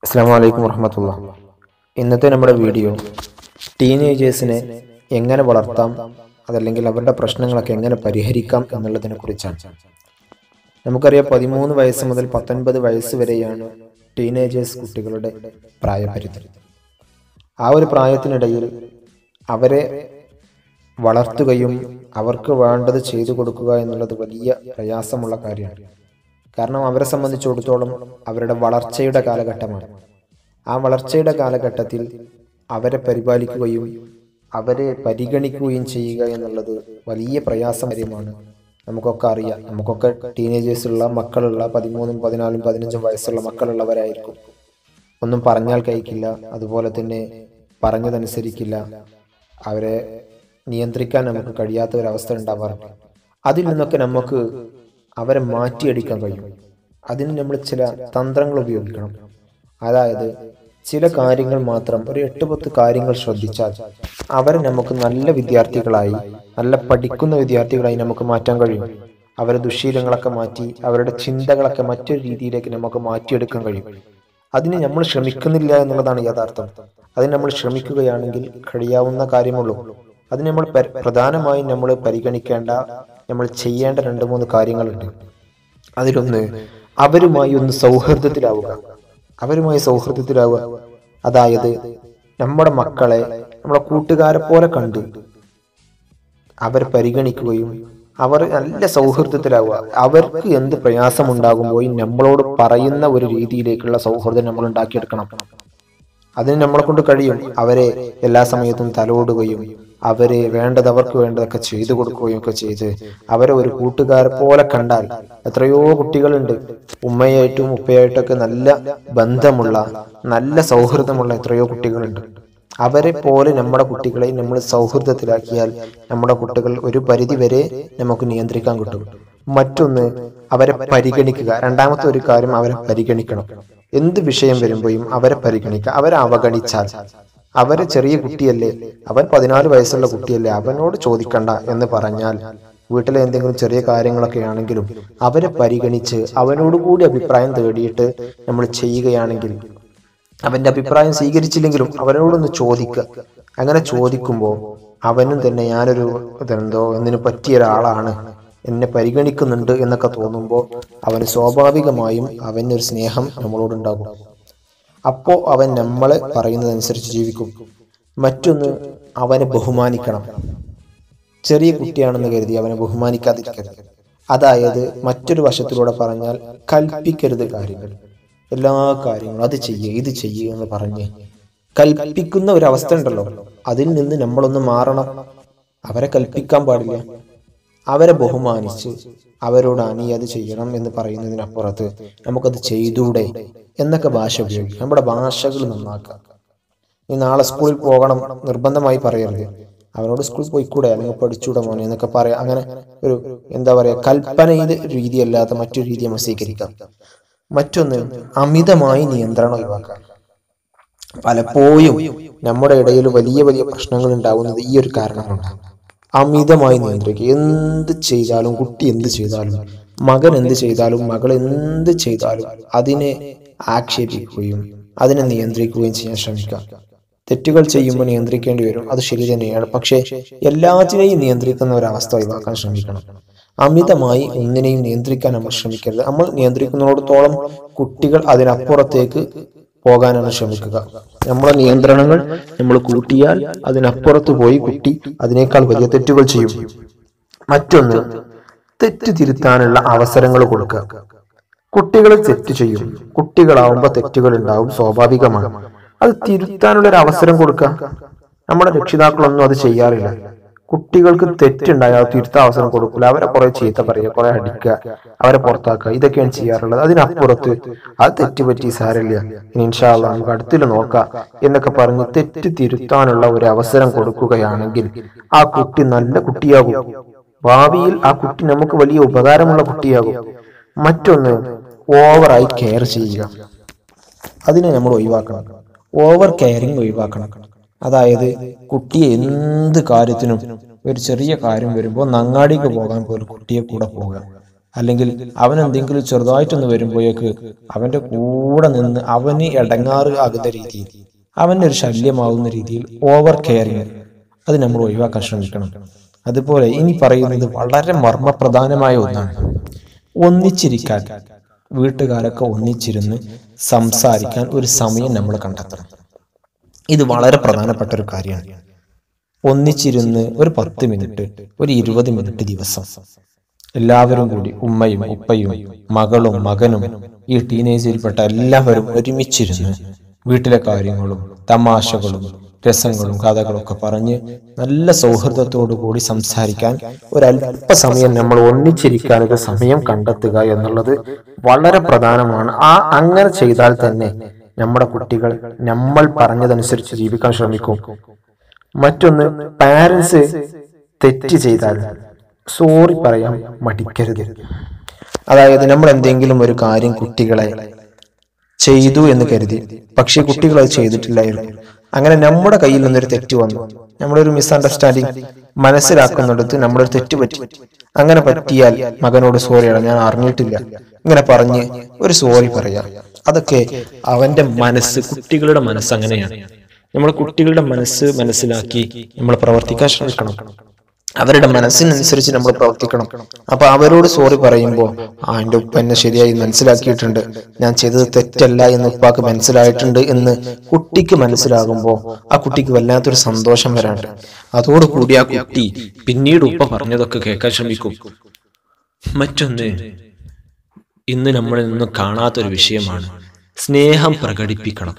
അസ്സാം വലൈക്കും വർഹമത്തുള്ള ഇന്നത്തെ നമ്മുടെ വീഡിയോ ടീനേജേഴ്സിനെ എങ്ങനെ വളർത്താം അതല്ലെങ്കിൽ അവരുടെ പ്രശ്നങ്ങളൊക്കെ എങ്ങനെ പരിഹരിക്കാം എന്നുള്ളതിനെ കുറിച്ചാണ് നമുക്കറിയാം പതിമൂന്ന് വയസ്സ് മുതൽ പത്തൊൻപത് വയസ്സ് വരെയാണ് ടീനേജേഴ്സ് കുട്ടികളുടെ പ്രായപരിധി ആ ഒരു പ്രായത്തിനിടയിൽ അവരെ വളർത്തുകയും അവർക്ക് വേണ്ടത് ചെയ്തു കൊടുക്കുക എന്നുള്ളത് വലിയ പ്രയാസമുള്ള കാര്യമാണ് കാരണം അവരെ സംബന്ധിച്ചിടത്തോളം അവരുടെ വളർച്ചയുടെ കാലഘട്ടമാണ് ആ വളർച്ചയുടെ കാലഘട്ടത്തിൽ അവരെ പരിപാലിക്കുകയും അവരെ പരിഗണിക്കുകയും ചെയ്യുക എന്നുള്ളത് വലിയ പ്രയാസകരമാണ് നമുക്കൊക്കെ അറിയാം നമുക്കൊക്കെ ടീനേജേഴ്സുള്ള മക്കളുള്ള പതിമൂന്നും പതിനാലും പതിനഞ്ചും വയസ്സുള്ള മക്കളുള്ളവരായിരിക്കും ഒന്നും പറഞ്ഞാൽ കഴിക്കില്ല അതുപോലെ തന്നെ പറഞ്ഞതനുസരിക്കില്ല അവരെ നിയന്ത്രിക്കാൻ നമുക്ക് കഴിയാത്ത ഒരവസ്ഥ ഉണ്ടാവാറുണ്ട് അതിൽ നിന്നൊക്കെ നമുക്ക് അവരെ മാറ്റിയടിക്കാൻ കഴിയും അതിന് നമ്മൾ ചില തന്ത്രങ്ങൾ ഉപയോഗിക്കണം അതായത് ചില കാര്യങ്ങൾ മാത്രം ഒരു എട്ട് പത്ത് കാര്യങ്ങൾ ശ്രദ്ധിച്ചാൽ അവരെ നമുക്ക് നല്ല വിദ്യാർത്ഥികളായി നല്ല പഠിക്കുന്ന വിദ്യാർത്ഥികളായി നമുക്ക് മാറ്റാൻ കഴിയും അവരുടെ ദുശീലങ്ങളൊക്കെ മാറ്റി അവരുടെ ചിന്തകളൊക്കെ മറ്റൊരു രീതിയിലേക്ക് നമുക്ക് മാറ്റിയെടുക്കാൻ കഴിയും അതിന് നമ്മൾ ശ്രമിക്കുന്നില്ല എന്നുള്ളതാണ് യാഥാർത്ഥ്യം അതിന് നമ്മൾ ശ്രമിക്കുകയാണെങ്കിൽ കഴിയാവുന്ന കാര്യമുള്ളൂ അതിന് നമ്മൾ പര- പ്രധാനമായും നമ്മൾ പരിഗണിക്കേണ്ട നമ്മൾ ചെയ്യേണ്ട രണ്ട് മൂന്ന് കാര്യങ്ങളുണ്ട് അതിലൊന്ന് അവരുമായി ഒന്ന് സൗഹൃദത്തിലാവുക അവരുമായി സൗഹൃദത്തിലാവുക അതായത് നമ്മുടെ മക്കളെ നമ്മുടെ കൂട്ടുകാരെ പോലെ കണ്ട് അവരെ പരിഗണിക്കുകയും അവർ നല്ല സൗഹൃദത്തിലാവുക അവർക്ക് എന്ത് പ്രയാസമുണ്ടാകുമ്പോഴും നമ്മളോട് പറയുന്ന ഒരു രീതിയിലേക്കുള്ള സൗഹൃദം നമ്മൾ ഉണ്ടാക്കിയെടുക്കണം അതിന് നമ്മളെ കൊണ്ട് കഴിയും അവരെ എല്ലാ സമയത്തും തലോടുകയും അവരെ വേണ്ടത് അവർക്ക് വേണ്ടതൊക്കെ ചെയ്തു കൊടുക്കുകയും ഒക്കെ ചെയ്ത് അവരെ ഒരു കൂട്ടുകാരെ പോലെ കണ്ടാൽ എത്രയോ കുട്ടികളുണ്ട് ഉമ്മയായിട്ടും ഉപ്പയായിട്ടൊക്കെ നല്ല ബന്ധമുള്ള നല്ല സൗഹൃദമുള്ള എത്രയോ കുട്ടികളുണ്ട് അവരെ പോലെ നമ്മുടെ കുട്ടികളെ നമ്മൾ സൗഹൃദത്തിലാക്കിയാൽ നമ്മുടെ കുട്ടികൾ ഒരു പരിധി വരെ നമുക്ക് നിയന്ത്രിക്കാൻ കിട്ടും മറ്റൊന്ന് അവരെ പരിഗണിക്കുക രണ്ടാമത്തെ ഒരു കാര്യം അവരെ പരിഗണിക്കണം എന്ത് വിഷയം വരുമ്പോഴും അവരെ പരിഗണിക്കുക അവരെ അവഗണിച്ചാൽ അവരെ ചെറിയ കുട്ടിയല്ലേ അവൻ പതിനാല് വയസ്സുള്ള കുട്ടിയല്ലേ അവനോട് ചോദിക്കണ്ട എന്ന് പറഞ്ഞാൽ വീട്ടിലെ എന്തെങ്കിലും ചെറിയ കാര്യങ്ങളൊക്കെ ആണെങ്കിലും അവരെ പരിഗണിച്ച് അവനോട് കൂടി അഭിപ്രായം തേടിയിട്ട് നമ്മൾ ചെയ്യുകയാണെങ്കിൽ അവന്റെ അഭിപ്രായം സ്വീകരിച്ചില്ലെങ്കിലും അവനോടൊന്ന് ചോദിക്കുക അങ്ങനെ ചോദിക്കുമ്പോൾ അവനും തന്നെ ഞാനൊരു ഇതെന്തോ എന്നിന് പറ്റിയ ഒരാളാണ് എന്നെ പരിഗണിക്കുന്നുണ്ട് എന്നൊക്കെ തോന്നുമ്പോൾ അവന് സ്വാഭാവികമായും അവനൊരു സ്നേഹം നമ്മളോടുണ്ടാകും അപ്പോ അവൻ നമ്മളെ പറയുന്നതനുസരിച്ച് ജീവിക്കും മറ്റൊന്ന് അവനെ ബഹുമാനിക്കണം ചെറിയ കുട്ടിയാണെന്ന് കരുതി അവനെ ബഹുമാനിക്കാതിരിക്കരുത് അതായത് മറ്റൊരു വശത്തിലൂടെ പറഞ്ഞാൽ കൽപ്പിക്കരുത് കാര്യങ്ങൾ എല്ലാ കാര്യങ്ങളും അത് ചെയ്യേ ഇത് ചെയ്യേ എന്ന് പറഞ്ഞ് കൽപ്പിക്കുന്ന ഒരു അവസ്ഥ ഉണ്ടല്ലോ അതിൽ നിന്ന് നമ്മളൊന്ന് മാറണം അവരെ കൽപ്പിക്കാൻ പാടില്ല അവരെ ബഹുമാനിച്ച് അവരോട് നീ അത് ചെയ്യണം എന്ന് പറയുന്നതിനപ്പുറത്ത് നമുക്കത് ചെയ്തൂടെ എന്നൊക്കെ ഭാഷ ഉപയോഗിക്കും നമ്മുടെ ഭാഷകൾ നന്നാക്കുക നീ നാളെ സ്കൂളിൽ പോകണം നിർബന്ധമായി പറയരുത് അവനോട് സ്കൂളിൽ പോയിക്കൂടെ അല്ലെങ്കിൽ പഠിച്ചൂടെ മോനെ എന്നൊക്കെ പറയാം അങ്ങനെ ഒരു എന്താ പറയാ കൽപ്പനയുടെ രീതിയല്ലാത്ത മറ്റൊരു രീതി നമ്മൾ സ്വീകരിക്കാം മറ്റൊന്ന് അമിതമായി നിയന്ത്രണം ഒഴിവാക്കാം പലപ്പോഴും നമ്മുടെ ഇടയിൽ വലിയ വലിയ പ്രശ്നങ്ങൾ ഉണ്ടാകുന്നത് ഈ ഒരു കാരണം കൊണ്ടാണ് അമിതമായി നിയന്ത്രിക്കുക എന്ത് ചെയ്താലും കുട്ടി എന്ത് ചെയ്താലും മകൻ എന്ത് ചെയ്താലും മകൾ എന്ത് ചെയ്താലും അതിനെ ആക്ഷേപിക്കുകയും അതിനെ നിയന്ത്രിക്കുകയും ചെയ്യാൻ ശ്രമിക്കുക തെറ്റുകൾ ചെയ്യുമ്പോൾ നിയന്ത്രിക്കേണ്ടി വരും അത് ശരി തന്നെയാണ് പക്ഷേ എല്ലാത്തിനെയും നിയന്ത്രിക്കുന്ന ഒരവസ്ഥ ഒഴിവാക്കാൻ ശ്രമിക്കണം അമിതമായി ഒന്നിനെയും നിയന്ത്രിക്കാൻ നമ്മൾ ശ്രമിക്കരുത് നമ്മൾ നിയന്ത്രിക്കുന്നിടത്തോളം കുട്ടികൾ അതിനപ്പുറത്തേക്ക് പോകാനാണ് ശ്രമിക്കുക നമ്മുടെ നിയന്ത്രണങ്ങൾ നമ്മൾ കൂട്ടിയാൽ അതിനപ്പുറത്ത് പോയി കുട്ടി അതിനേക്കാൾ വലിയ തെറ്റുകൾ ചെയ്യും മറ്റൊന്ന് തെറ്റ് തിരുത്താനുള്ള അവസരങ്ങൾ കൊടുക്കുക കുട്ടികൾ തെറ്റ് ചെയ്യും കുട്ടികളാവുമ്പോൾ തെറ്റുകൾ ഉണ്ടാവും സ്വാഭാവികമാണ് അത് തിരുത്താനുള്ള ഒരു അവസരം കൊടുക്കുക നമ്മുടെ രക്ഷിതാക്കളൊന്നും അത് ചെയ്യാറില്ല കുട്ടികൾക്ക് തെറ്റുണ്ടായാൽ തിരുത്താൻ അവസരം കൊടുക്കില്ല അവരെ കുറെ ചീത്ത പറയുക കുറെ അടിക്കുക അവരെ പുറത്താക്കുക ഇതൊക്കെയാണ് ചെയ്യാറുള്ളത് അതിനപ്പുറത്ത് അത് തെറ്റ് പറ്റി സാരമില്ല ഇനി ഇൻഷാല്ല നമുക്ക് അടുത്തിൽ നോക്കാം എന്നൊക്കെ പറഞ്ഞ് തെറ്റ് തിരുത്താനുള്ള ഒരു അവസരം കൊടുക്കുകയാണെങ്കിൽ ആ കുട്ടി നല്ല കുട്ടിയാകും ഭാവിയിൽ ആ കുട്ടി നമുക്ക് വലിയ ഉപകാരമുള്ള കുട്ടിയാകും മറ്റൊന്ന് ഓവറായി കെയർ ചെയ്യുക അതിനെ നമ്മൾ ഒഴിവാക്കണം ഓവർ കെയറിങ് ഒഴിവാക്കണം അതായത് കുട്ടിയെ എന്ത് കാര്യത്തിനും ഒരു ചെറിയ കാര്യം വരുമ്പോൾ നങ്ങാടിക്ക് പോകാൻ പോലും കുട്ടിയെ കൂടെ പോവുക അല്ലെങ്കിൽ അവൻ എന്തെങ്കിലും ചെറുതായിട്ടൊന്ന് വരുമ്പോഴേക്ക് അവന്റെ കൂടെ നിന്ന് അവന് ഇടങ്ങാറ് ആകുന്ന രീതിയിൽ അവന്റെ ഒരു ശല്യമാവുന്ന രീതിയിൽ ഓവർ കെയറിങ് അത് നമ്മൾ ഒഴിവാക്കാൻ ശ്രമിക്കണം അതുപോലെ ഇനി പറയുന്നത് വളരെ മർമ്മപ്രധാനമായ ഒന്നാണ് ഒന്നിച്ചിരിക്കാൻ വീട്ടുകാരൊക്കെ ഒന്നിച്ചിരുന്ന് സംസാരിക്കാൻ ഒരു സമയം നമ്മൾ കണ്ടെത്തണം ഇത് വളരെ പ്രധാനപ്പെട്ട ഒരു കാര്യമാണ് ഒന്നിച്ചിരുന്ന് ഒരു പത്ത് മിനിറ്റ് ഒരു ഇരുപത് മിനിറ്റ് ദിവസം എല്ലാവരും കൂടി ഉമ്മയും ഉപ്പയും മകളും മകനും ഈ ടീനേജിൽപ്പെട്ട എല്ലാവരും ഒരുമിച്ചിരുന്ന് വീട്ടിലെ കാര്യങ്ങളും തമാശകളും രസങ്ങളും കഥകളും ഒക്കെ പറഞ്ഞ് നല്ല സൗഹൃദത്തോടു കൂടി സംസാരിക്കാൻ ഒരല്പസമയം നമ്മൾ ഒന്നിച്ചിരിക്കാൻ ഒരു സമയം കണ്ടെത്തുക എന്നുള്ളത് വളരെ പ്രധാനമാണ് ആ അങ്ങനെ ചെയ്താൽ തന്നെ നമ്മുടെ കുട്ടികൾ നമ്മൾ പറഞ്ഞതനുസരിച്ച് ജീവിക്കാൻ ശ്രമിക്കും മറ്റൊന്ന് പാരൻസ് തെറ്റ് ചെയ്താൽ സോറി പറയാൻ മടിക്കരുത് അതായത് നമ്മൾ എന്തെങ്കിലും ഒരു കാര്യം കുട്ടികളെ ചെയ്തു എന്ന് കരുതി പക്ഷെ കുട്ടികൾ അത് ചെയ്തിട്ടില്ലായിരുന്നു അങ്ങനെ നമ്മുടെ കയ്യിൽ നിന്നൊരു തെറ്റ് വന്നു നമ്മളൊരു മിസ്അണ്ടർസ്റ്റാൻഡിങ് മനസ്സിലാക്കുന്നിടത്ത് നമ്മളൊരു തെറ്റ് പറ്റി അങ്ങനെ പറ്റിയാൽ മകനോട് സോറിയാണ് ഞാൻ അറിഞ്ഞിട്ടില്ല ഇങ്ങനെ പറഞ്ഞ് ഒരു സോറി പറയാം അതൊക്കെ അവന്റെ മനസ്സ് കുട്ടികളുടെ മനസ്സ് അങ്ങനെയാണ് നമ്മൾ കുട്ടികളുടെ മനസ്സ് മനസ്സിലാക്കി നമ്മൾ പ്രവർത്തിക്കാൻ ശ്രമിക്കണം അവരുടെ മനസ്സിനനുസരിച്ച് നമ്മൾ പ്രവർത്തിക്കണം അപ്പൊ അവരോട് സോറി പറയുമ്പോൾ ആ എന്റെ ഉപ്പ എന്നെ ശരിയായി മനസ്സിലാക്കിയിട്ടുണ്ട് ഞാൻ ചെയ്തത് തെറ്റല്ല എന്ന് ഉപ്പാക്ക് മനസ്സിലായിട്ടുണ്ട് എന്ന് കുട്ടിക്ക് മനസ്സിലാകുമ്പോൾ ആ കുട്ടിക്ക് വല്ലാത്തൊരു സന്തോഷം വരാണ്ട് അതോടുകൂടി ആ കുട്ടി പിന്നീട് ഉപ്പ പറഞ്ഞതൊക്കെ കേൾക്കാൻ ശ്രമിക്കും മറ്റൊന്ന് ഇന്ന് നമ്മളിൽ നിന്ന് കാണാത്തൊരു വിഷയമാണ് സ്നേഹം പ്രകടിപ്പിക്കണം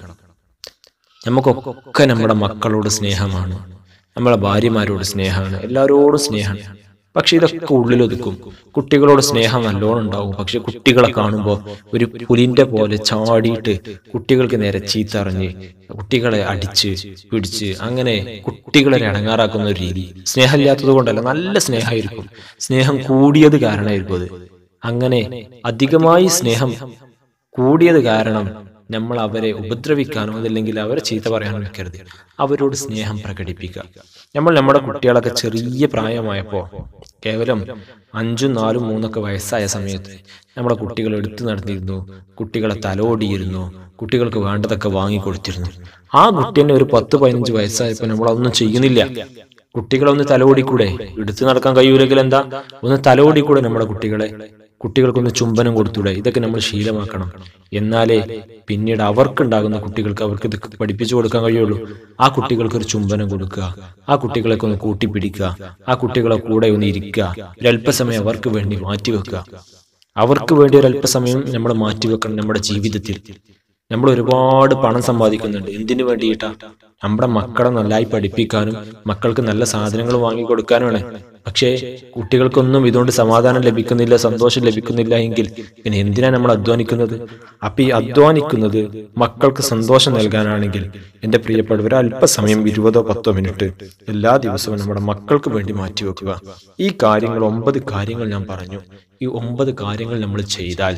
നമുക്കൊക്കെ നമ്മുടെ മക്കളോട് സ്നേഹമാണ് നമ്മളെ ഭാര്യമാരോട് സ്നേഹമാണ് എല്ലാവരോടും സ്നേഹമാണ് പക്ഷെ ഇതൊക്കെ ഉള്ളിലൊതുക്കും കുട്ടികളോട് സ്നേഹം നല്ലോണം ഉണ്ടാവും പക്ഷെ കുട്ടികളെ കാണുമ്പോൾ ഒരു പുലിന്റെ പോലെ ചാടിയിട്ട് കുട്ടികൾക്ക് നേരെ ചീത്തറിഞ്ഞ് കുട്ടികളെ അടിച്ച് പിടിച്ച് അങ്ങനെ കുട്ടികളെ ഇടങ്ങാറാക്കുന്ന ഒരു രീതി സ്നേഹമില്ലാത്തത് കൊണ്ടല്ല നല്ല സ്നേഹമായിരിക്കും സ്നേഹം കൂടിയത് കാരണമായിരിക്കും അത് അങ്ങനെ അധികമായി സ്നേഹം കൂടിയത് കാരണം നമ്മൾ അവരെ ഉപദ്രവിക്കാനോ അതല്ലെങ്കിൽ അവരെ ചീത്ത പറയാനോ വെക്കരുത് അവരോട് സ്നേഹം പ്രകടിപ്പിക്കുക നമ്മൾ നമ്മുടെ കുട്ടികളൊക്കെ ചെറിയ പ്രായമായപ്പോൾ കേവലം അഞ്ചും നാലും മൂന്നൊക്കെ വയസ്സായ സമയത്ത് നമ്മുടെ കുട്ടികൾ എടുത്തു നടന്നിരുന്നു കുട്ടികളെ തലോടിയിരുന്നു കുട്ടികൾക്ക് വേണ്ടതൊക്കെ വാങ്ങിക്കൊടുത്തിരുന്നു ആ കുട്ടി തന്നെ ഒരു പത്ത് പതിനഞ്ച് വയസ്സായപ്പോൾ നമ്മളതൊന്നും ചെയ്യുന്നില്ല കുട്ടികളൊന്ന് തലോടിക്കൂടെ എടുത്തു നടക്കാൻ കഴിയൂലെങ്കിൽ എന്താ ഒന്ന് തലോടിക്കൂടെ നമ്മുടെ കുട്ടികളെ കുട്ടികൾക്കൊന്ന് ചുംബനം കൊടുത്തൂടെ ഇതൊക്കെ നമ്മൾ ശീലമാക്കണം എന്നാലേ പിന്നീട് അവർക്കുണ്ടാകുന്ന കുട്ടികൾക്ക് അവർക്ക് ഇത് പഠിപ്പിച്ചു കൊടുക്കാൻ കഴിയുള്ളൂ ആ കുട്ടികൾക്ക് ഒരു ചുംബനം കൊടുക്കുക ആ കുട്ടികളെ ഒന്ന് കൂട്ടിപ്പിടിക്കുക ആ കുട്ടികളെ കൂടെ ഒന്ന് ഇരിക്കുക ഒരല്പസമയം അവർക്ക് വേണ്ടി മാറ്റിവെക്കുക അവർക്ക് വേണ്ടി ഒരല്പസമയം നമ്മൾ മാറ്റിവെക്കണം നമ്മുടെ ജീവിതത്തിൽ നമ്മൾ ഒരുപാട് പണം സമ്പാദിക്കുന്നുണ്ട് എന്തിനു വേണ്ടിയിട്ടാ നമ്മുടെ മക്കളെ നന്നായി പഠിപ്പിക്കാനും മക്കൾക്ക് നല്ല സാധനങ്ങൾ വാങ്ങിക്കൊടുക്കാനുമാണ് പക്ഷേ കുട്ടികൾക്കൊന്നും ഇതുകൊണ്ട് സമാധാനം ലഭിക്കുന്നില്ല സന്തോഷം ലഭിക്കുന്നില്ല എങ്കിൽ പിന്നെ എന്തിനാ നമ്മൾ അധ്വാനിക്കുന്നത് അപ്പൊ ഈ അധ്വാനിക്കുന്നത് മക്കൾക്ക് സന്തോഷം നൽകാനാണെങ്കിൽ എന്റെ പ്രിയപ്പെട്ടവർ അല്പസമയം ഇരുപതോ പത്തോ മിനിറ്റ് എല്ലാ ദിവസവും നമ്മുടെ മക്കൾക്ക് വേണ്ടി മാറ്റിവെക്കുക ഈ കാര്യങ്ങൾ ഒമ്പത് കാര്യങ്ങൾ ഞാൻ പറഞ്ഞു ഈ ഒമ്പത് കാര്യങ്ങൾ നമ്മൾ ചെയ്താൽ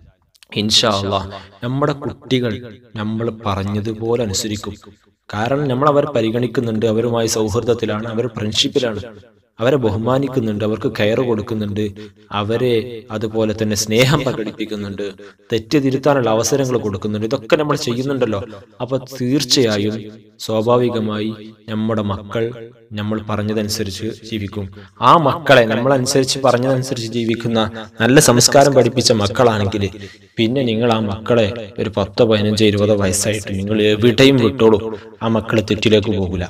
ഇൻഷാ അള്ളാ നമ്മുടെ കുട്ടികൾ നമ്മൾ പറഞ്ഞതുപോലെ അനുസരിക്കും കാരണം നമ്മൾ അവരെ പരിഗണിക്കുന്നുണ്ട് അവരുമായി സൗഹൃദത്തിലാണ് അവർ ഫ്രണ്ട്ഷിപ്പിലാണ് അവരെ ബഹുമാനിക്കുന്നുണ്ട് അവർക്ക് കെയർ കൊടുക്കുന്നുണ്ട് അവരെ അതുപോലെ തന്നെ സ്നേഹം പ്രകടിപ്പിക്കുന്നുണ്ട് തെറ്റ് തിരുത്താനുള്ള അവസരങ്ങൾ കൊടുക്കുന്നുണ്ട് ഇതൊക്കെ നമ്മൾ ചെയ്യുന്നുണ്ടല്ലോ അപ്പൊ തീർച്ചയായും സ്വാഭാവികമായി നമ്മുടെ മക്കൾ നമ്മൾ പറഞ്ഞതനുസരിച്ച് ജീവിക്കും ആ മക്കളെ നമ്മൾ അനുസരിച്ച് പറഞ്ഞതനുസരിച്ച് ജീവിക്കുന്ന നല്ല സംസ്കാരം പഠിപ്പിച്ച മക്കളാണെങ്കിൽ പിന്നെ നിങ്ങൾ ആ മക്കളെ ഒരു പത്തോ പതിനഞ്ചോ ഇരുപതോ വയസ്സായിട്ട് നിങ്ങൾ എവിടെയും വിട്ടോളൂ ആ മക്കൾ തെറ്റിലേക്ക് പോകില്ല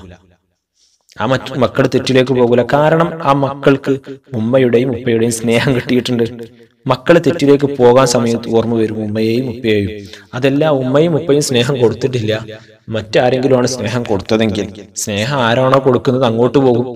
ആ മറ്റു മക്കൾ തെറ്റിലേക്ക് പോകില്ല കാരണം ആ മക്കൾക്ക് ഉമ്മയുടെയും ഉപ്പയുടെയും സ്നേഹം കിട്ടിയിട്ടുണ്ട് മക്കൾ തെറ്റിലേക്ക് പോകാൻ സമയത്ത് ഓർമ്മ വരും ഉമ്മയെയും ഉപ്പയെയും അതല്ല ഉമ്മയും ഉപ്പയും സ്നേഹം കൊടുത്തിട്ടില്ല മറ്റാരെങ്കിലുമാണ് സ്നേഹം കൊടുത്തതെങ്കിൽ സ്നേഹം ആരാണോ കൊടുക്കുന്നത് അങ്ങോട്ട് പോകും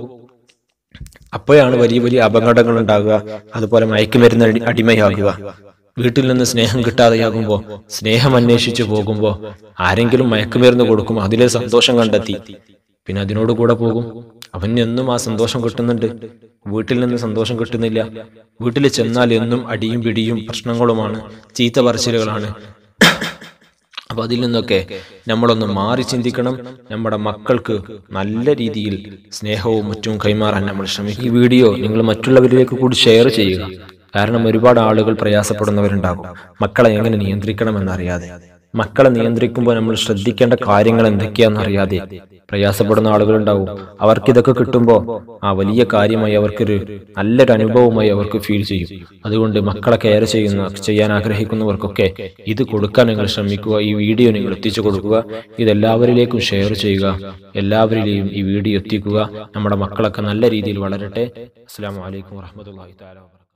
അപ്പോഴാണ് വലിയ വലിയ അപകടങ്ങൾ ഉണ്ടാകുക അതുപോലെ മയക്കുമരുന്ന് അടി- അടിമയാകുക വീട്ടിൽ നിന്ന് സ്നേഹം കിട്ടാതെയാകുമ്പോൾ സ്നേഹം അന്വേഷിച്ചു പോകുമ്പോൾ ആരെങ്കിലും മയക്കുമരുന്ന് കൊടുക്കും അതിലെ സന്തോഷം കണ്ടെത്തി പിന്നെ അതിനോട് കൂടെ പോകും അവന് എന്നും ആ സന്തോഷം കിട്ടുന്നുണ്ട് വീട്ടിൽ നിന്ന് സന്തോഷം കിട്ടുന്നില്ല വീട്ടിൽ ചെന്നാൽ എന്നും അടിയും പിടിയും പ്രശ്നങ്ങളുമാണ് ചീത്ത പറച്ചിലുകളാണ് അപ്പൊ അതിൽ നിന്നൊക്കെ നമ്മളൊന്ന് മാറി ചിന്തിക്കണം നമ്മുടെ മക്കൾക്ക് നല്ല രീതിയിൽ സ്നേഹവും മറ്റും കൈമാറാൻ നമ്മൾ ശ്രമിക്കും ഈ വീഡിയോ നിങ്ങൾ മറ്റുള്ളവരിലേക്ക് കൂടി ഷെയർ ചെയ്യുക കാരണം ഒരുപാട് ആളുകൾ പ്രയാസപ്പെടുന്നവരുണ്ടാകും മക്കളെ എങ്ങനെ നിയന്ത്രിക്കണമെന്നറിയാതെ മക്കളെ നിയന്ത്രിക്കുമ്പോൾ നമ്മൾ ശ്രദ്ധിക്കേണ്ട കാര്യങ്ങൾ എന്തൊക്കെയാണെന്ന് അറിയാതെ പ്രയാസപ്പെടുന്ന ആളുകളുണ്ടാവും അവർക്ക് ഇതൊക്കെ കിട്ടുമ്പോൾ ആ വലിയ കാര്യമായി അവർക്കൊരു നല്ലൊരു അനുഭവമായി അവർക്ക് ഫീൽ ചെയ്യും അതുകൊണ്ട് മക്കളെ കെയർ ചെയ്യുന്ന ചെയ്യാൻ ആഗ്രഹിക്കുന്നവർക്കൊക്കെ ഇത് കൊടുക്കാൻ നിങ്ങൾ ശ്രമിക്കുക ഈ വീഡിയോ നിങ്ങൾ എത്തിച്ചു കൊടുക്കുക ഇത് എല്ലാവരിലേക്കും ഷെയർ ചെയ്യുക എല്ലാവരിലെയും ഈ വീഡിയോ എത്തിക്കുക നമ്മുടെ മക്കളൊക്കെ നല്ല രീതിയിൽ വളരട്ടെ അസ്സാം വലൈക്കും വാഹമത്തല്ലാഹി താല